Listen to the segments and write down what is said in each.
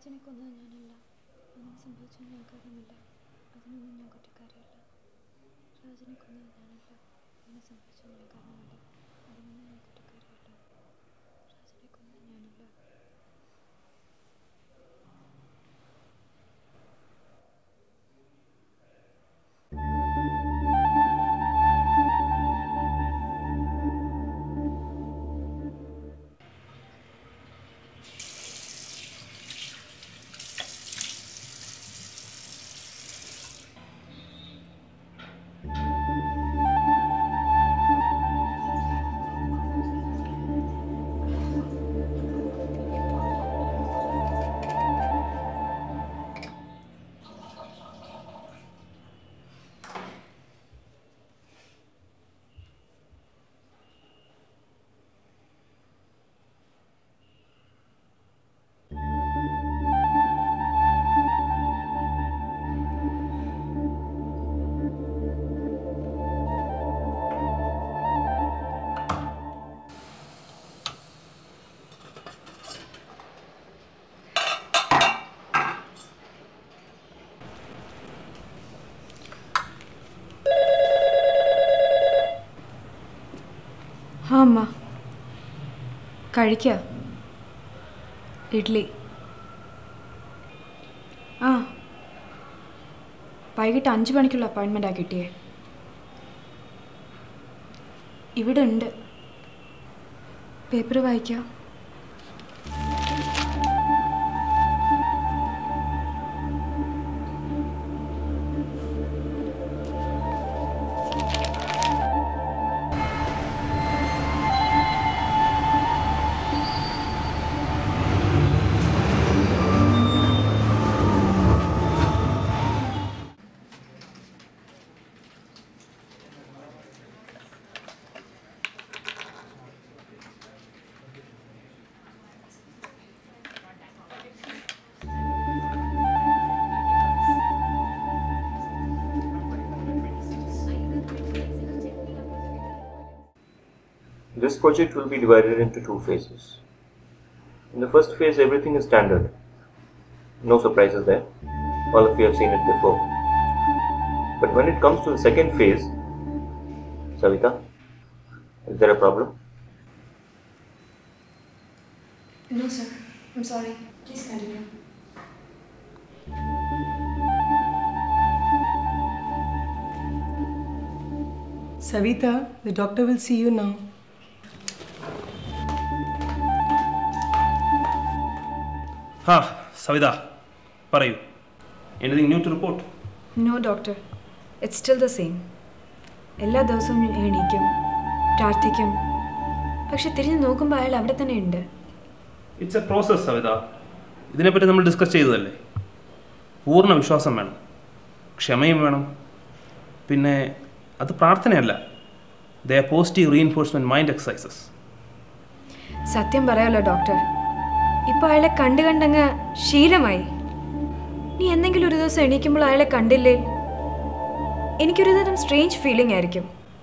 രാജനെ കൊന്നത് ഞാനല്ല അങ്ങനെ സംഭവിച്ചത് ഞാൻ കാരണമല്ല അതിനൊന്നും ഞാൻ കുറ്റക്കാരിയല്ല രാജനെ കൊന്നത് ഞാനല്ല അങ്ങനെ സംഭവിച്ചത് ഞാൻ കാരണമല്ല അതിനൊന്നും ഞാൻ കുറ്റക്കാരിയല്ല രാജനെ കൊന്നത് ഞാനല്ല ആ അമ്മ കഴിക്കുക ഇഡ്ഡലി ആ വൈകിട്ട് അഞ്ച് മണിക്കുള്ള അപ്പോയിൻമെൻറ്റാണ് കിട്ടിയേ ഇവിടെ ഉണ്ട് പേപ്പർ വായിക്കാം This project will be divided into two phases. In the first phase, everything is standard. No surprises there. All of you have seen it before. But when it comes to the second phase, Savita, is there a problem? No, sir. I'm sorry. Please continue. Savita, the doctor will see you now. ആ സവിത പറയൂ anything new to report no doctor it's still the same എല്ലാ ദിവസവും ഞാൻ എണീക്കും പ്രാർത്ഥിക്കും പക്ഷെ തിരിഞ്ഞു നോക്കുമ്പോൾ അയാൾ അവിടെ തന്നെ ഉണ്ട് ഇറ്റ്സ് എ പ്രോസസ് സവിത ഇതിനെപ്പറ്റി നമ്മൾ ഡിസ്കസ് ചെയ്തതല്ലേ പൂർണ്ണ വിശ്വാസം വേണം ക്ഷമയും വേണം പിന്നെ അത് പ്രാർത്ഥനയല്ല the positive reinforcement mind exercises സത്യം പറയാലോ ഡോക്ടർ ഇപ്പോൾ അയാളെ കണ്ടു കണ്ടങ്ങ് ശീലമായി നീ എന്തെങ്കിലും ഒരു ദിവസം എണീക്കുമ്പോൾ അയാളെ കണ്ടില്ലേ എനിക്കൊരു തരം സ്ട്രേഞ്ച് ഫീലിംഗ് ആയിരിക്കും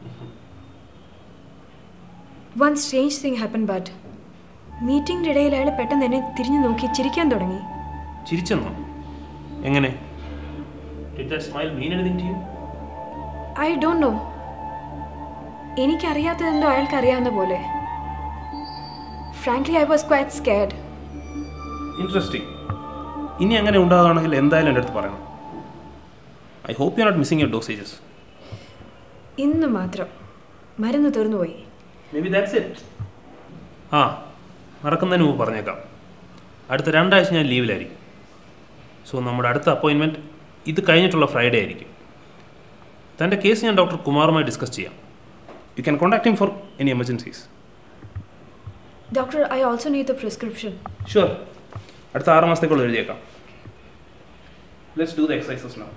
one strange thing happen but മീറ്റിംഗിൻ്റെ ഇടയിൽ അയാൾ പെട്ടെന്ന് എന്നെ തിരിഞ്ഞു നോക്കി ചിരിക്കാൻ തുടങ്ങി ചിരിച്ചെന്നോ എങ്ങനെ Did that smile mean anything to you? I don't know എനിക്കറിയാത്തതെന്തോ അയാൾക്ക് അറിയാവുന്ന പോലെ frankly I was quite scared interesting ഇനി അങ്ങനെ ഉണ്ടാകുകയാണെങ്കിൽ എന്തായാലും എൻ്റെ അടുത്ത് പറയണം I hope you not missing your dosages ഇന്ന് മാത്രം മരുന്ന് തീർന്നുപോയി മേ ബി ദാറ്റ്സ് ഇറ്റ് ആ മറക്കുന്നതിന് മുമ്പ് പറഞ്ഞേക്കാം അടുത്ത രണ്ടാഴ്ച ഞാൻ ലീവിലായിരിക്കും സോ നമ്മുടെ അടുത്ത അപ്പോയിൻമെൻറ്റ് ഇത് കഴിഞ്ഞിട്ടുള്ള ഫ്രൈഡേ ആയിരിക്കും തൻ്റെ കേസ് ഞാൻ ഡോക്ടർ കുമാറുമായി ഡിസ്കസ് ചെയ്യാം you can contact him for any emergencies doctor I also need the prescription sure അടുത്ത ആറ് മാസത്തേക്കുള്ള എഴുതിയേക്കാം let's do the exercises now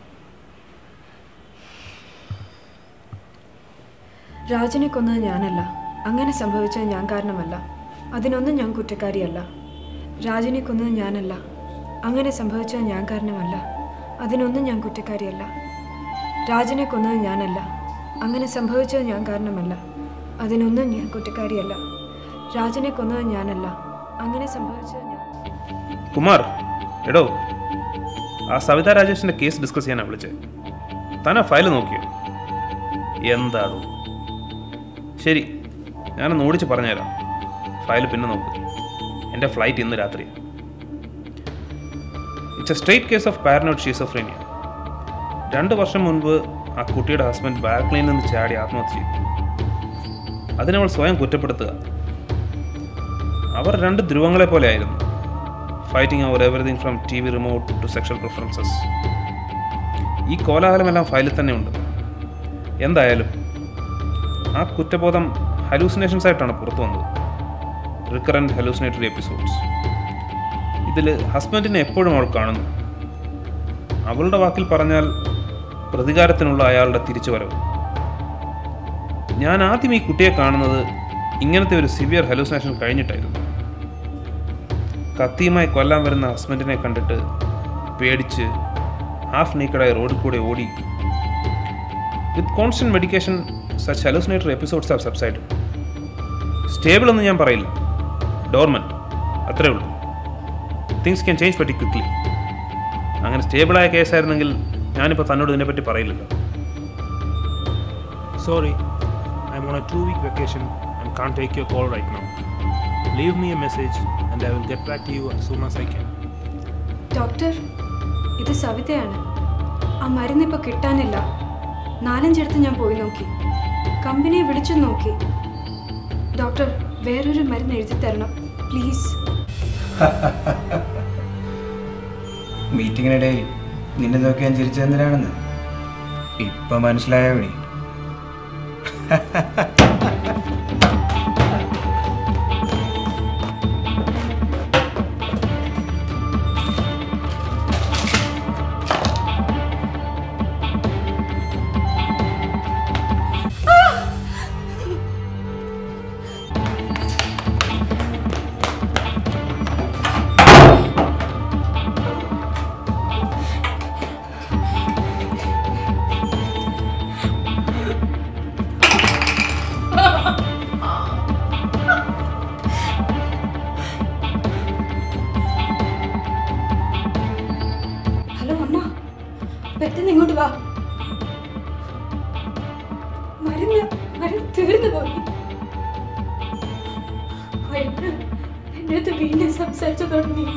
രാജനെ കൊന്നത് ഞാനല്ല അങ്ങനെ സംഭവിച്ചത് ഞാൻ കാരണമല്ല അതിനൊന്നും ഞാൻ കുറ്റക്കാരിയല്ല രാജനെ കൊന്നത് ഞാനല്ല അങ്ങനെ സംഭവിച്ചത് ഞാൻ കാരണമല്ല അതിനൊന്നും ഞാൻ കുറ്റക്കാരിയല്ല രാജനെ കൊന്നത് ഞാനല്ല അങ്ങനെ സംഭവിച്ചത് ഞാൻ കാരണമല്ല അതിനൊന്നും ഞാൻ കുറ്റക്കാരിയല്ല രാജനെ കൊന്നത് ഞാനല്ല അങ്ങനെ സംഭവിച്ചത് ഞാൻ കുമാർ എടോ ആ സവിത രാജേഷിൻ്റെ കേസ് ഡിസ്കസ് ചെയ്യാനാണ് വിളിച്ചത് താൻ ആ ഫയൽ നോക്കിയോ എന്താണോ ശരി ഞാനൊന്ന് ഓടിച്ച് പറഞ്ഞുതരാം ഫയൽ പിന്നെ നോക്ക് എൻ്റെ ഫ്ലൈറ്റ് ഇന്ന് രാത്രി it's a straight case of paranoid schizophrenia രണ്ട് വർഷം മുൻപ് ആ കുട്ടിയുടെ ഹസ്ബൻഡ് ബാക്ക്ലൈനിൽ നിന്ന് ചാടി ആത്മഹത്യ ചെയ്തു അതിനവൾ സ്വയം കുറ്റപ്പെടുത്തുക അവർ രണ്ട് ധ്രുവങ്ങളെ പോലെ ആയിരുന്നു fighting over everything from T V remote to sexual preferences ഈ കോലാഹലമെല്ലാം ഫയലിൽ തന്നെ ഉണ്ട് എന്തായാലും ആ കുറ്റബോധം ഹലൂസിനേഷൻസ് ആയിട്ടാണ് പുറത്തു വന്നത് റിക്കറൻറ്റ് ഹലൂസിനേറ്ററി എപ്പിസോഡ്സ് ഇതിൽ ഹസ്ബൻഡിനെ എപ്പോഴും അവൾ കാണുന്നു അവളുടെ വാക്കിൽ പറഞ്ഞാൽ പ്രതികാരത്തിനുള്ള അയാളുടെ തിരിച്ചുവരവ് ഞാൻ ആദ്യം ഈ കുട്ടിയെ കാണുന്നത് ഇങ്ങനത്തെ ഒരു സിവിയർ ഹലൂസിനേഷൻ കഴിഞ്ഞിട്ടായിരുന്നു കത്തിയുമായി കൊല്ലാൻ വരുന്ന ഹസ്ബൻഡിനെ കണ്ടിട്ട് പേടിച്ച് ഹാഫ് നീക്കഡായി റോഡിൽ കൂടെ ഓടി with constant medication such hallucinatory episodes are subside stable എന്ന് ഞാൻ പറയില്ല ഡോർമെൻറ്റ് അത്രേ ഉള്ളൂ തിങ്സ് ക്യാൻ ചേഞ്ച് പറ്റി ക്വിക്ലി അങ്ങനെ സ്റ്റേബിളായ കേസായിരുന്നെങ്കിൽ ഞാനിപ്പോൾ തന്നോട് ഇതിനെപ്പറ്റി പറയില്ലല്ലോ sorry I am on a two week vacation and can't take your call right now leave me a message and I will get back to you soon as I can doctor ഇത് സവിതയാണ് ആ മരുന്ന് ഇപ്പോൾ കിട്ടാനില്ല നാലഞ്ചിടത്ത് ഞാൻ പോയി നോക്കി കമ്പനിയെ വിളിച്ചു നോക്കി ഡോക്ടർ വേറൊരു മരുന്ന് എഴുതി തരണം പ്ലീസ് മീറ്റിങ്ങിനിടയിൽ നിന്നെ നോക്കി ഞാൻ ചിരിച്ചെന്തിനാണെന്ന് ഇപ്പൊ മനസ്സിലായോ നീ ഹലോ അമ്മ പെട്ടെന്ന് ഇങ്ങോട്ട് വാ മരുന്ന് മരുന്ന് തീർന്നു പോയി അയാള് എൻ്റെ അടുത്ത് വീണ്ടും സംസാരിച്ചു തുടങ്ങി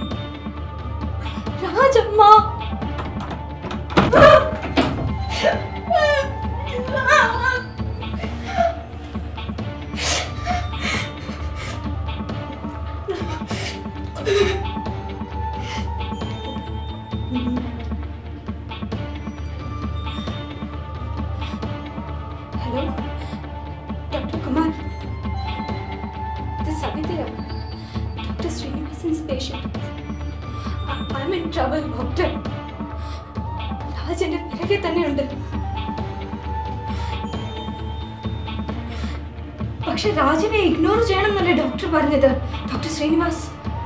രാജമ്മ ഹലോ ഡോക്ടർ കുമാർ ഇത് സവിതയാ doctor Srinivasan's patient I am in trouble doctor രാജന്റെ പിറകെ തന്നെയുണ്ട് പക്ഷെ രാജനെ ഇഗ്നോർ ചെയ്യണമെന്നല്ലേ ഡോക്ടർ പറഞ്ഞത് ഡോക്ടർ ശ്രീനിവാസ്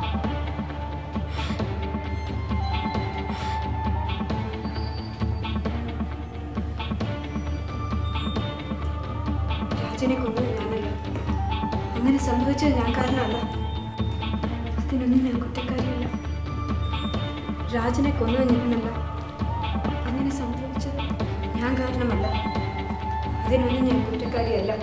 രാജനെ കൊന്നത് ഞാനല്ല അങ്ങനെ സംഭവിച്ചത് ഞാൻ കാരണമല്ല അതിനൊന്നും ഞാൻ കുറ്റക്കാരിയല്ല രാജനെ കൊന്നത് ഞാനല്ല അങ്ങനെ സംഭവിച്ചത് ഞാൻ കാരണമല്ല അതിനൊന്നും ഞാൻ കുറ്റക്കാരിയല്ല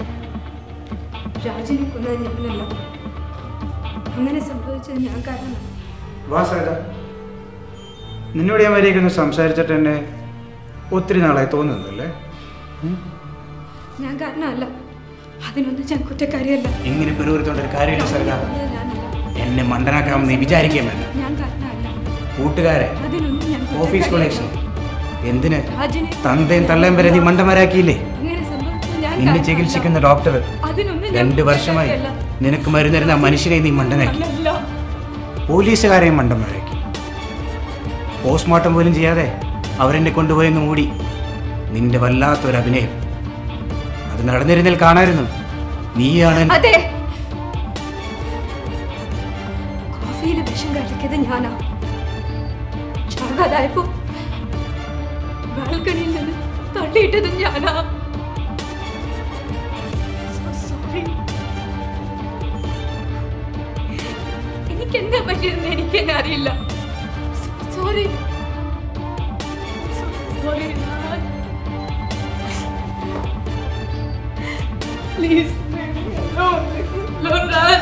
രാജനെ കൊന്നത് ഞാനല്ല അങ്ങനെ സംഭവിച്ചത് ഞാൻ കാരണമല്ല വാ സേട്ടാ നിന്നോട് ഞാൻ വരെയൊക്കെ സംസാരിച്ചിട്ട് എന്നെ ഒത്തിരി നാളായി തോന്നുന്നല്ലേ ഞാൻ കാരണമല്ല അതിനൊന്നും ഞാൻ കുറ്റക്കാരിയല്ല ഇങ്ങനെ പെരുവരുത്തോണ്ട ഒരു കാര്യമില്ല സേട്ടാ കൊന്നത് ഞാനല്ല എന്നെ മണ്ടനാക്കാമെന്ന് നീ വിചാരിക്കാൻ വേണ്ട ഞാൻ കാരണമല്ല കൂട്ടുകാരെ അതിനൊന്നും ഞാൻ ഓഫീസ് കുറ്റക്കാരിയല്ല. കൊളേക്ഷൻ എന്തിന് രാജനെ തന്തയും തള്ളയും വരെ നീ മണ്ടന്മാരാക്കിയില്ലേ അങ്ങനെ സംഭവിച്ചത് ഞാൻ നിന്നെ കാരണമല്ല. ചികിത്സിക്കുന്ന ഡോക്ടർ അതിനൊന്നും ഞാൻ രണ്ട് വർഷമായി കുറ്റക്കാരിയല്ല. നിനക്ക് മരുന്നിരുന്ന ആ മനുഷ്യനെ നീ മണ്ടനാക്കി അല്ലല്ല. പോലീസുകാരെയും മണ്ടന്മാരാക്കി പോസ്റ്റ്മോർട്ടം പോലും ചെയ്യാതെ അവരെന്നെ കൊണ്ടുപോയെന്ന് മൂടി നിന്റെ വല്ലാത്തൊരു അഭിനയം അത് നടന്നിരുന്നതിൽ കാണായിരുന്നു നീയാണ് എൻ- അതെ കോഫിയിൽ വിഷം കഴിച്ചത് ഞാനാ ചാകാതായപ്പോ ബാൽക്കണിയിൽ നിന്ന് തള്ളിയിട്ടത് ഞാനാ So sorry. എനിക്ക് എന്താ പറ്റിയതെന്ന് എനിക്ക് തന്നെ അറിയില്ല sorry sorry please Raj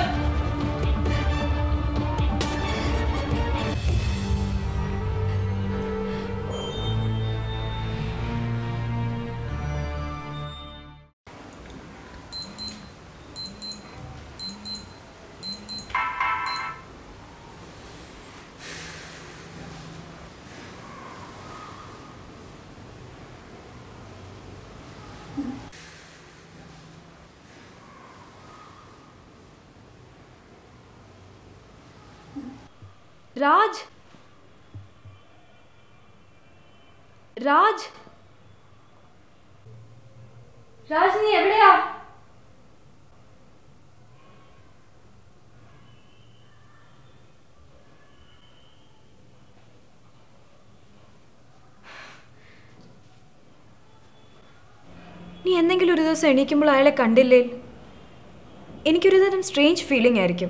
Raj Raj Raj നീ എവിടെയാ നീ എന്തെങ്കിലും ഒരു ദിവസം എണീക്കുമ്പോൾ അയാളെ കണ്ടില്ലേ എനിക്കൊരു തരം സ്ട്രേഞ്ച് ഫീലിംഗ് ആയിരിക്കും